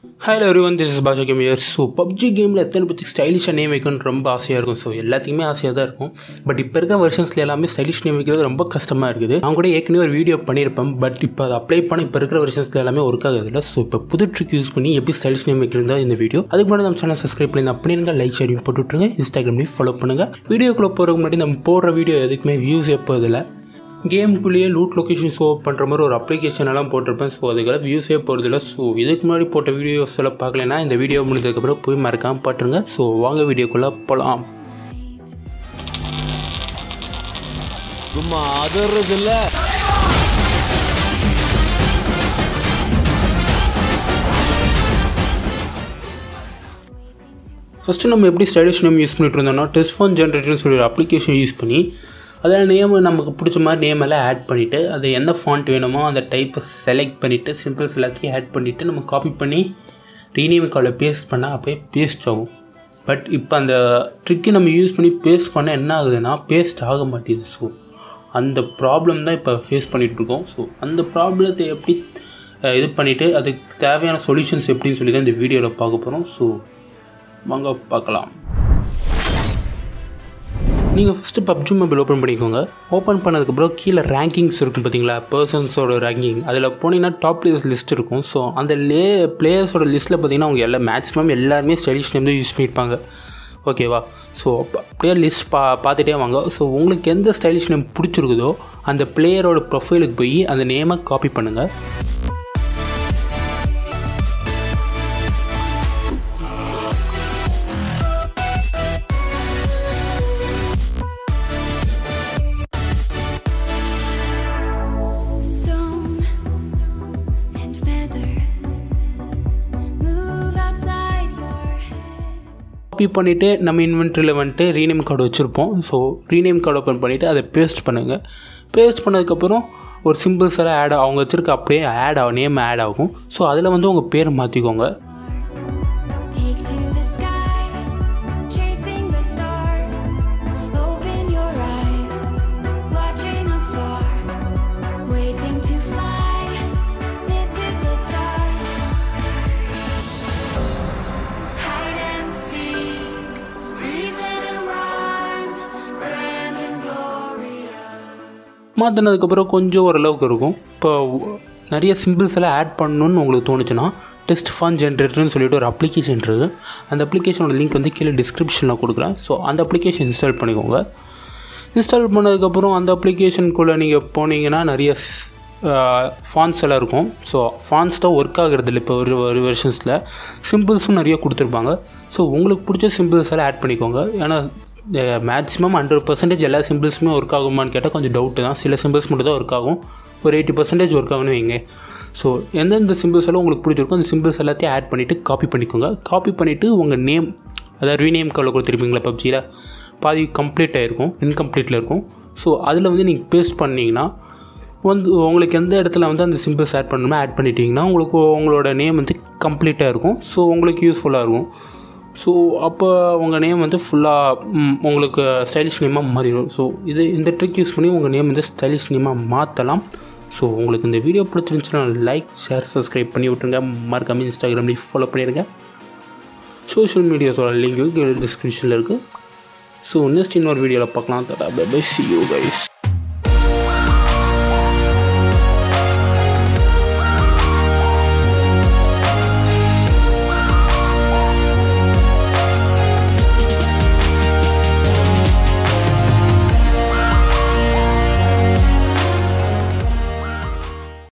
hello everyone this is Basha game year so PUBG கேமில் எத்தனை பற்றி ஸ்டைலிஷாக நேம் வைக்கணும்னு ரொம்ப ஆசையாக இருக்கும் ஸோ எல்லாத்துக்குமே ஆசையாக தான் இருக்கும் பட் இப்போ இருக்க வெர்ஷன்ஸில் எல்லாமே ஸ்டைலிஷ் நேம் வைக்கிறது ரொம்ப கஷ்டமாக இருக்குது நான் கூட ஏற்கனவே ஒரு வீடியோ பண்ணியிருப்பேன் பட் இப்போ அதை அப்ளை பண்ண இப்போ இருக்கிற வெர்ஷன்ஸில் எல்லாமே ஒர்க் ஆகுது இல்லை ஸோ இப்போ புது ட்ரிக் யூஸ் பண்ணி எப்படி ஸ்டைலிஷ் நேம் வைக்கிறது இந்த வீடியோ அதுக்கு முன்னாடி நம்ம சேனல் சப்ஸ்கிரைப் பண்ணி அப்படி இருங்க லைக் ஷேரிங் போட்டு விட்ருங்க இன்ஸ்டாகிராம்லேயும் ஃபாலோ பண்ணுங்கள் வீடியோக்குள்ளே போகிறதுக்கு முன்னாடி நம்ம போடுற வீடியோ எதுக்குமே வியூஸ் எப்போதில்லை கேமுக்குள்ளேயே லூட் லொக்கேஷன் ஷோ பண்ணுற மாதிரி ஒரு அப்ளிகேஷன் எல்லாம் போட்டிருப்பேன் ஸோ அதுக்கெல்லாம் வியூஸே போகிறதில்ல ஸோ இதுக்கு முன்னாடி போட்ட வீடியோஸ் எல்லாம் பார்க்கலனா இந்த வீடியோ முடிஞ்சதுக்கப்புறம் போய் மறக்காமல் பாட்டுருங்க ஸோ வாங்க வீடியோக்குள்ளே போகலாம் சும்மா அதறது இல்ல ஃபஸ்ட்டு நம்ம எப்படி ஸ்டைலிஷ் நேம் யூஸ் பண்ணிட்டு இருந்தோம்னா டெஸ்ட் ஃபோன் ஜென்ரேட்டர்னு சொல்லி ஒரு அப்ளிகேஷன் யூஸ் பண்ணி அதில் நேம் நமக்கு பிடிச்ச மாதிரி நேம் எல்லாம் ஆட் பண்ணிவிட்டு அது எந்த ஃபாண்ட் வேணுமோ அந்த டைப்பை செலக்ட் பண்ணிவிட்டு சிம்பிள்ஸ் எல்லாத்தையும் ஆட் பண்ணிவிட்டு நம்ம காப்பி பண்ணி ரீநேம் காலில் பேஸ்ட் பண்ணால் அப்படியே பேஸ்ட் ஆகும் பட் இப்போ அந்த ட்ரிக்கை நம்ம யூஸ் பண்ணி பேஸ்ட் பண்ண என்ன ஆகுதுன்னா பேஸ்ட் ஆக மாட்டேங்குது ஸோ அந்த ப்ராப்ளம் தான் இப்போ ஃபேஸ் பண்ணிகிட்ருக்கோம் ஸோ அந்த ப்ராப்ளத்தை எப்படி அஹ், இது பண்ணிவிட்டு அதுக்கு தேவையான சொல்யூஷன்ஸ் எப்படின்னு சொல்லி தான் இந்த வீடியோவில் பார்க்க போகிறோம் ஸோ வாங்க பார்க்கலாம் நீங்கள் ஃபஸ்ட்டு பப்ஜி மொபைல் ஓப்பன் பண்ணிக்கோங்க ஓப்பன் பண்ணதுக்கப்புறம் கீழே ரேங்கிங்ஸ் இருக்கும் பார்த்தீங்களா பர்சன்ஸோட ரேங்கிங் அதில் போனீங்கன்னா டாப் பிளேயர்ஸ் லிஸ்ட் இருக்கும் ஸோ அந்த லே பிளேயர்ஸோட லிஸ்ட்டில் பார்த்தீங்கன்னா அவங்க எல்லாம் மேக்ஸிமம் எல்லாருமே ஸ்டைலிஷ் நேம் தான் யூஸ் பண்ணியிருப்பாங்க ஓகேவா ஸோ அப்படியே லிஸ்ட் பா பார்த்துட்டே வாங்க ஸோ உங்களுக்கு எந்த ஸ்டைலிஷ் நேம் பிடிச்சிருக்குதோ அந்த பிளேயரோட ப்ரொஃபைலுக்கு போய் அந்த நேமை காப்பி பண்ணுங்கள் stone and feather move outside your head copy பண்ணிவிட்டு நம்ம இன்வென்ட்ரியில் வந்துட்டு ரீநேம் கார்டு வச்சுருப்போம் ஸோ ரீநேம் கார்டு ஓப்பன் பண்ணிவிட்டு அதை பேஸ்ட் பண்ணுங்கள் பேஸ்ட் பண்ணதுக்கப்புறம் ஒரு சிம்பிள்ஸ் எல்லாம் ஆட் அவங்க வச்சுருக்க அப்படியே ஆட் ஆகும் நேம் ஆட் ஆகும் ஸோ அதில் வந்து உங்கள் பேர் மாற்றிக்கோங்க take to the sky chasing the stars open your eyes watching afar waiting to fly this is the start hide and seek reason and rhyme grand and glorious மாற்றினதுக்கப்புறம் கொஞ்சம் ஓரளவுக்கு இருக்கும் இப்போ நிறைய சிம்பிள்ஸ் எல்லாம் ஆட் பண்ணணும்னு உங்களுக்கு தோணுச்சுன்னா டெஸ்ட் ஃபான் ஜென்ரேட்டர்னு சொல்லிட்டு ஒரு அப்ளிகேஷன் இருக்குது அந்த அப்ளிகேஷனோட லிங்க் வந்து கீழே டிஸ்கிரிப்ஷனில் கொடுக்குறேன் ஸோ அந்த அப்ளிகேஷன் இன்ஸ்டால் பண்ணிக்கோங்க இன்ஸ்டால் பண்ணதுக்கப்புறம் அந்த அப்ளிகேஷனுக்குள்ளே நீங்கள் போனீங்கன்னா நிறைய ஃபான்ஸ் எல்லாம் இருக்கும் ஸோ ஃபான்ஸ் தான் ஒர்க் ஆகுறது இல்லை இப்போ ஒரு ஒரு வெர்ஷன்ஸில் சிம்பிள்ஸும் நிறைய கொடுத்துருப்பாங்க ஸோ உங்களுக்கு பிடிச்ச சிம்பிள்ஸ் எல்லாம் ஆட் பண்ணிக்கோங்க ஏன்னா மேக்ஸிமம் ஹண்ட்ரட் பர்சன்டேஜ் எல்லா சிம்பிள்ஸுமே ஒர்க் ஆகுமான்னு கேட்டால் கொஞ்சம் டவுட்டு தான் சில சிம்பிள்ஸ் மட்டும் தான் ஒர்க் ஆகும் ஒரு எயிட்டி பர்சன்டேஜ் ஒர்க் ஆகும்னு வைங்க ஸோ எந்தெந்த சிம்பிள்ஸ் எல்லாம் உங்களுக்கு பிடிச்சிருக்கோ அந்த சிம்பிள்ஸ் எல்லாத்தையும் ஆட் பண்ணிவிட்டு காப்பி பண்ணிக்கோங்க காப்பி பண்ணிவிட்டு உங்கள் நேம் அதாவது ரீநேம் காலில் கொடுத்துருப்பீங்களா பப்ஜியில் பாதி கம்ப்ளீட் ஆகிருக்கும் இன்கம்ப்ளீட்டில் இருக்கும் ஸோ அதில் வந்து நீங்கள் பேஸ்ட் பண்ணிங்கன்னா வந்து உங்களுக்கு எந்த இடத்துல வந்து அந்த சிம்பிள்ஸ் ஆட் பண்ணணுமோ ஆட் பண்ணிட்டீங்கன்னா உங்களுக்கு உங்களோட நேம் வந்து கம்ப்ளீட்டாக இருக்கும் ஸோ உங்களுக்கு யூஸ்ஃபுல்லாக இருக்கும் ஸோ அப்போ உங்கள் நேம் வந்து ஃபுல்லாக உங்களுக்கு ஸ்டைலிஷ் நேமாக மாறிடும் ஸோ இது இந்த ட்ரிக் யூஸ் பண்ணி உங்கள் நேம் வந்து ஸ்டைலிஷ் நேமாக மாற்றலாம் ஸோ உங்களுக்கு இந்த வீடியோ பிடிச்சிருந்துச்சுன்னா லைக் ஷேர் சப்ஸ்கிரைப் பண்ணி விட்ருங்க மறக்காம இன்ஸ்டாகிராம்லேயும் ஃபாலோ பண்ணிடுங்க சோஷியல் மீடியாஸோட லிங்க் டிஸ்கிரிப்ஷனில் இருக்குது ஸோ நெக்ஸ்ட் இன்னொரு வீடியோவில் பார்க்கலாம் தடா பை சி யூ கைஸ்